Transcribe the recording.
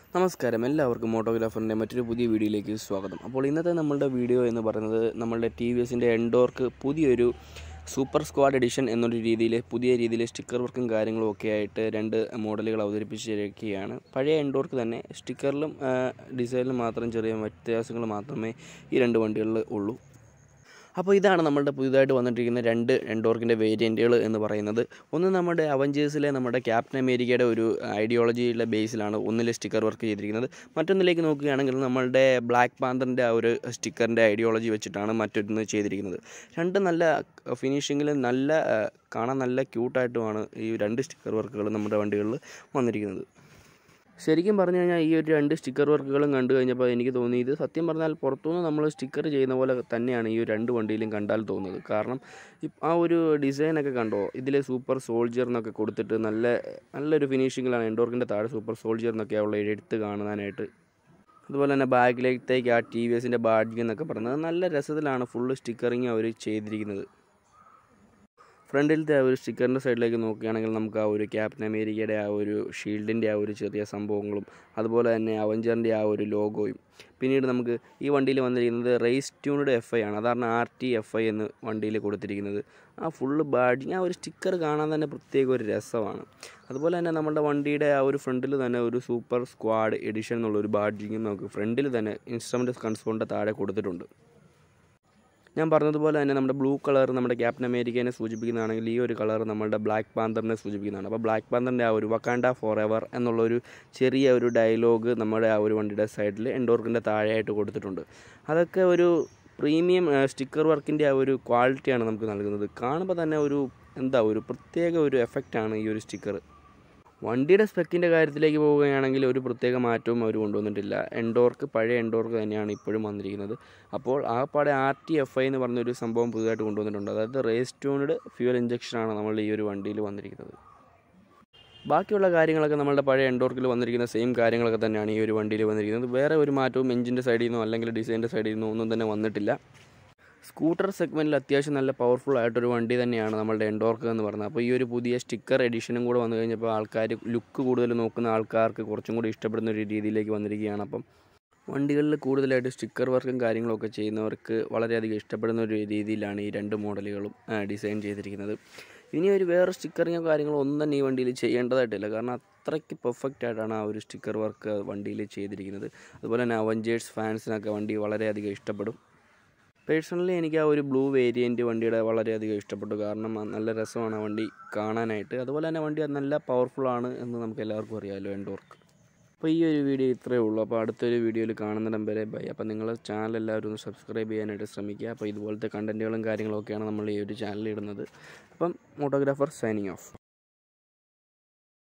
നമസ്കാരം എല്ലാവർക്കും മോട്ടോഗ്രാഫറിൻ്റെ മറ്റൊരു പുതിയ വീഡിയോയിലേക്ക് സ്വാഗതം അപ്പോൾ ഇന്നത്തെ നമ്മളുടെ വീഡിയോ എന്ന് പറയുന്നത് നമ്മളുടെ ടി വി എസിൻ്റെ എൻഡോർക്ക് പുതിയൊരു സൂപ്പർ സ്ക്വാഡ് എഡിഷൻ എന്നൊരു രീതിയിൽ പുതിയ രീതിയിൽ സ്റ്റിക്കർ വർക്കും കാര്യങ്ങളും ഒക്കെ ആയിട്ട് രണ്ട് മോഡലുകൾ അവതരിപ്പിച്ചിരിക്കുകയാണ് പഴയ എൻഡോർക്ക് തന്നെ സ്റ്റിക്കറിലും ഡിസൈനിലും മാത്രം ചെറിയ വ്യത്യാസങ്ങൾ മാത്രമേ ഈ രണ്ട് വണ്ടികളിൽ ഉള്ളൂ അപ്പോൾ ഇതാണ് നമ്മളുടെ പുതുതായിട്ട് വന്നിട്ടിരിക്കുന്ന രണ്ട് എൻഡോർക്കിൻ്റെ വേരിയൻറ്റുകൾ എന്ന് പറയുന്നത് ഒന്ന് നമ്മുടെ അവഞ്ചേഴ്സിലെ നമ്മുടെ ക്യാപ്റ്റൻ അമേരിക്കയുടെ ഒരു ഐഡിയോളജിയുടെ ബേസിലാണ് ഒന്നിലെ സ്റ്റിക്കർ വർക്ക് ചെയ്തിരിക്കുന്നത് മറ്റൊന്നിലേക്ക് നോക്കുകയാണെങ്കിൽ നമ്മളുടെ ബ്ലാക്ക് പാന്തറിൻ്റെ ആ ഒരു സ്റ്റിക്കറിൻ്റെ ഐഡിയോളജി വെച്ചിട്ടാണ് മറ്റൊന്ന് ചെയ്തിരിക്കുന്നത് രണ്ട് നല്ല ഫിനിഷിങ്ങിൽ നല്ല ആ, കാണാൻ നല്ല ക്യൂട്ടായിട്ടുമാണ് ഈ രണ്ട് സ്റ്റിക്കർ വർക്കുകൾ നമ്മുടെ വണ്ടികളിൽ വന്നിരിക്കുന്നത് ശരിക്കും പറഞ്ഞു കഴിഞ്ഞാൽ ഈ ഒരു രണ്ട് സ്റ്റിക്കർ വർക്കുകളും കണ്ടു കഴിഞ്ഞപ്പോൾ എനിക്ക് തോന്നി ഇത് സത്യം പറഞ്ഞാൽ പുറത്തുനിന്ന് നമ്മൾ സ്റ്റിക്കർ ചെയ്യുന്ന പോലെ തന്നെയാണ് ഈ ഒരു രണ്ട് വണ്ടിയിലും കണ്ടാൽ തോന്നുന്നത് കാരണം ഇപ്- ആ ഒരു ഡിസൈനൊക്കെ കണ്ടോ ഇതിൽ സൂപ്പർ സോൾജിയർ എന്നൊക്കെ കൊടുത്തിട്ട് നല്ല നല്ലൊരു ഫിനിഷിങ്ങിലാണ് എൻഡോർക്കിൻ്റെ താഴെ സൂപ്പർ സോൾജിയർ എന്നൊക്കെ ഉള്ള എടുത്ത് കാണാനായിട്ട് അതുപോലെ തന്നെ ബാക്കിലേക്ക് ആ ടി വി എസിൻ്റെ ബാഡ്ജിങ് എന്നൊക്കെ പറയുന്നത് നല്ല രസത്തിലാണ് ഫുള്ള് സ്റ്റിക്കറിങ് അവർ ചെയ്തിരിക്കുന്നത് ഫ്രണ്ടിലത്തെ ആ ഒരു സ്റ്റിക്കറിൻ്റെ സൈഡിലേക്ക് നോക്കുകയാണെങ്കിൽ നമുക്ക് ആ ഒരു ക്യാപ്റ്റൻ അമേരിക്കയുടെ ആ ഒരു ഷീൽഡിൻ്റെ ആ ഒരു ചെറിയ സംഭവങ്ങളും അതുപോലെ തന്നെ അവഞ്ചറിൻ്റെ ആ ഒരു ലോഗോയും പിന്നീട് നമുക്ക് ഈ വണ്ടിയിൽ വന്നിരിക്കുന്നത് റേസ് ട്യൂൺഡ് എഫ് ഐ ആണ് അതാണ് ആർ ടി എഫ് ഐ എന്ന് വണ്ടിയിൽ കൊടുത്തിരിക്കുന്നത് ആ ഫുള്ള് ബാഡ്ജിങ് ആ ഒരു സ്റ്റിക്കർ കാണാൻ തന്നെ പ്രത്യേക ഒരു രസമാണ് അതുപോലെ തന്നെ നമ്മുടെ വണ്ടിയുടെ ആ ഒരു ഫ്രണ്ടിൽ തന്നെ ഒരു സൂപ്പർ സ്ക്വാഡ് എഡിഷൻ എന്നുള്ള ഒരു ബാഡ്ജിങ്ങും നമുക്ക് ഫ്രണ്ടിൽ തന്നെ ഇൻസ്ട്രുമെൻറ്റ് കൺസോളിൻ്റെ താഴെ കൊടുത്തിട്ടുണ്ട് ഞാൻ പറഞ്ഞതുപോലെ തന്നെ നമ്മുടെ ബ്ലൂ കളർ നമ്മുടെ ക്യാപ്റ്റൻ അമേരിക്കനെ സൂചിപ്പിക്കുന്നതാണെങ്കിൽ ഈ ഒരു കളർ നമ്മുടെ ബ്ലാക്ക് പാന്തറിനെ സൂചിപ്പിക്കുന്നതാണ് അപ്പോൾ ബ്ലാക്ക് പാന്തറിൻ്റെ ആ ഒരു വക്കാണ്ട ഫോർ എവർ എന്നുള്ളൊരു ചെറിയ ഒരു ഡയലോഗ് നമ്മുടെ ആ ഒരു വണ്ടിയുടെ സൈഡിൽ എൻഡോർക്കിൻ്റെ താഴെയായിട്ട് കൊടുത്തിട്ടുണ്ട് അതൊക്കെ ഒരു പ്രീമിയം സ്റ്റിക്കർ വർക്കിൻ്റെ ആ ഒരു ക്വാളിറ്റിയാണ് നമുക്ക് നൽകുന്നത് കാണുമ്പോൾ തന്നെ ഒരു എന്താ ഒരു പ്രത്യേക ഒരു എഫക്റ്റാണ് ഈ ഒരു സ്റ്റിക്കർ വണ്ടിയുടെ സ്പെക്കിൻ്റെ കാര്യത്തിലേക്ക് പോവുകയാണെങ്കിൽ ഒരു പ്രത്യേക മാറ്റവും അവർ കൊണ്ടുവന്നിട്ടില്ല എൻഡോർക്ക് പഴയ എൻഡോർക്ക് തന്നെയാണ് ഇപ്പോഴും വന്നിരിക്കുന്നത് അപ്പോൾ ആ പാടെ ആർ ടി എഫ് ഐ എന്ന് പറഞ്ഞൊരു സംഭവം പുതുതായിട്ട് കൊണ്ടുവന്നിട്ടുണ്ട് അതായത് റേസ് ട്യൂൺഡ് ഫ്യൂൽ ഇഞ്ചക്ഷനാണ് നമ്മൾ ഈ ഒരു വണ്ടിയിൽ വന്നിരിക്കുന്നത് ബാക്കിയുള്ള കാര്യങ്ങളൊക്കെ നമ്മളുടെ പഴയ എൻഡോർക്കിൽ വന്നിരിക്കുന്ന സെയിം കാര്യങ്ങളൊക്കെ തന്നെയാണ് ഈ ഒരു വണ്ടിയിൽ വന്നിരിക്കുന്നത് വേറെ ഒരു മാറ്റവും എഞ്ചിൻ്റെ സൈഡിൽ നിന്നോ അല്ലെങ്കിൽ ഡിസൈൻ്റെ സൈഡിൽ നിന്നോ ഒന്നും തന്നെ വന്നിട്ടില്ല സ്കൂട്ടർ സെഗ്മെൻറ്റിൽ അത്യാവശ്യം നല്ല പവർഫുൾ ആയിട്ടൊരു വണ്ടി തന്നെയാണ് നമ്മളുടെ എൻഡോർക്ക് എന്ന് പറയുന്നത് അപ്പോൾ ഈ ഒരു പുതിയ സ്റ്റിക്കർ എഡിഷനും കൂടെ വന്നു കഴിഞ്ഞപ്പോൾ ആൾക്കാർ ലുക്ക് കൂടുതൽ നോക്കുന്ന ആൾക്കാർക്ക് കുറച്ചും കൂടി ഇഷ്ടപ്പെടുന്ന ഒരു രീതിയിലേക്ക് വന്നിരിക്കുകയാണ് അപ്പം വണ്ടികളിൽ കൂടുതലായിട്ട് സ്റ്റിക്കർ വർക്കും കാര്യങ്ങളൊക്കെ ചെയ്യുന്നവർക്ക് വളരെയധികം ഇഷ്ടപ്പെടുന്ന ഒരു രീതിയിലാണ് ഈ രണ്ട് മോഡലുകളും ഡിസൈൻ ചെയ്തിരിക്കുന്നത് ഇനി ഒരു വേറെ സ്റ്റിക്കറിങ്ങോ കാര്യങ്ങളോ ഒന്നും തന്നെ ഈ വണ്ടിയിൽ ചെയ്യേണ്ടതായിട്ടില്ല കാരണം അത്രയ്ക്ക് പെർഫെക്റ്റ് ആയിട്ടാണ് ആ ഒരു സ്റ്റിക്കർ വർക്ക് വണ്ടിയിൽ ചെയ്തിരിക്കുന്നത് അതുപോലെ തന്നെ അവഞ്ചേഴ്സ് ഫാൻസിനൊക്കെ വണ്ടി വളരെയധികം ഇഷ്ടപ്പെടും പേഴ്സണലി എനിക്ക് ആ ഒരു ബ്ലൂ വേരിയൻറ്റ് വണ്ടിയുടെ വളരെയധികം ഇഷ്ടപ്പെട്ടു കാരണം ആ നല്ല രസമാണ് ആ വണ്ടി കാണാനായിട്ട് അതുപോലെ തന്നെ വണ്ടി നല്ല പവർഫുൾ ആണ് എന്ന് നമുക്ക് എല്ലാവർക്കും അറിയാമല്ലോ എൻഡോർക്ക് അപ്പോൾ ഈ ഒരു വീഡിയോ ഇത്രയേ ഉള്ളൂ അപ്പോൾ അടുത്തൊരു വീഡിയോയിൽ കാണുന്നിടം വരെ ബൈ അപ്പോൾ നിങ്ങൾ ചാനൽ എല്ലാവരും ഒന്ന് സബ്സ്ക്രൈബ് ചെയ്യാനായിട്ട് ശ്രമിക്കുക അപ്പോൾ ഇതുപോലത്തെ കണ്ടൻറ്റുകളും കാര്യങ്ങളൊക്കെയാണ് നമ്മൾ ഈ ഒരു ചാനലിൽ ഇടുന്നത് അപ്പം ഫോട്ടോഗ്രാഫർ സൈനിങ് ഓഫ്